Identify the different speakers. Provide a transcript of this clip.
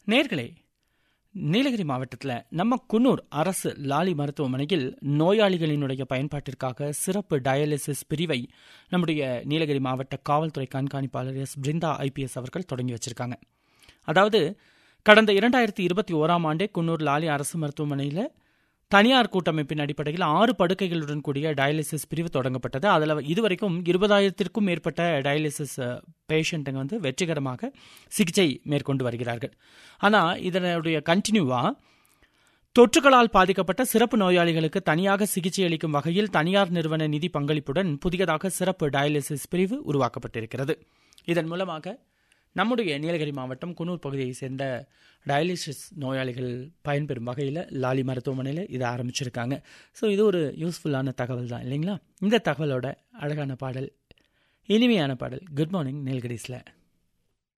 Speaker 1: நேர்களே நீலகிரி மாவட்டத்தில் நம்ம குன்னூர் அரசு லாலி மருத்துவமனையில் நோயாளிகளினுடைய பயன்பாட்டிற்காக சிறப்பு டயாலிசிஸ் பிரிவை நம்முடைய நீலகிரி மாவட்ட காவல்துறை கண்காணிப்பாளர் எஸ் பிருந்தா ஐபிஎஸ் அவர்கள் தொடங்கி வச்சிருக்காங்க அதாவது கடந்த இரண்டாயிரத்தி இருபத்தி ஓராம் ஆண்டே குன்னூர் லாலி அரசு மருத்துவமனையில் தனியார் கூட்டமைப்பின் அடிப்படையில் ஆறு படுக்கைகளுடன் கூடிய டயாலிசிஸ் பிரிவு தொடங்கப்பட்டது அதில் இதுவரைக்கும் இருபதாயிரத்திற்கும் மேற்பட்ட டயாலிசிஸ் பேஷண்ட்டுங்க வந்து வெற்றிகரமாக சிகிச்சை மேற்கொண்டு வருகிறார்கள் ஆனால் இதனுடைய கண்டினியூவாக தொற்றுகளால் பாதிக்கப்பட்ட சிறப்பு நோயாளிகளுக்கு தனியாக சிகிச்சை அளிக்கும் வகையில் தனியார் நிறுவன நிதி பங்களிப்புடன் புதியதாக சிறப்பு டயாலிசிஸ் பிரிவு உருவாக்கப்பட்டிருக்கிறது இதன் மூலமாக நம்முடைய நீலகிரி மாவட்டம் குன்னூர் பகுதியை சேர்ந்த டயாலிசிஸ் நோயாளிகள் பயன்பெறும் வகையில் லாலி மருத்துவமனையில் இதை ஆரம்பிச்சிருக்காங்க ஸோ இது ஒரு யூஸ்ஃபுல்லான தகவல் தான் இல்லைங்களா இந்த தகவலோட அழகான பாடல் இனிமையான பாடல் குட் மார்னிங் நீலகிரிஸில்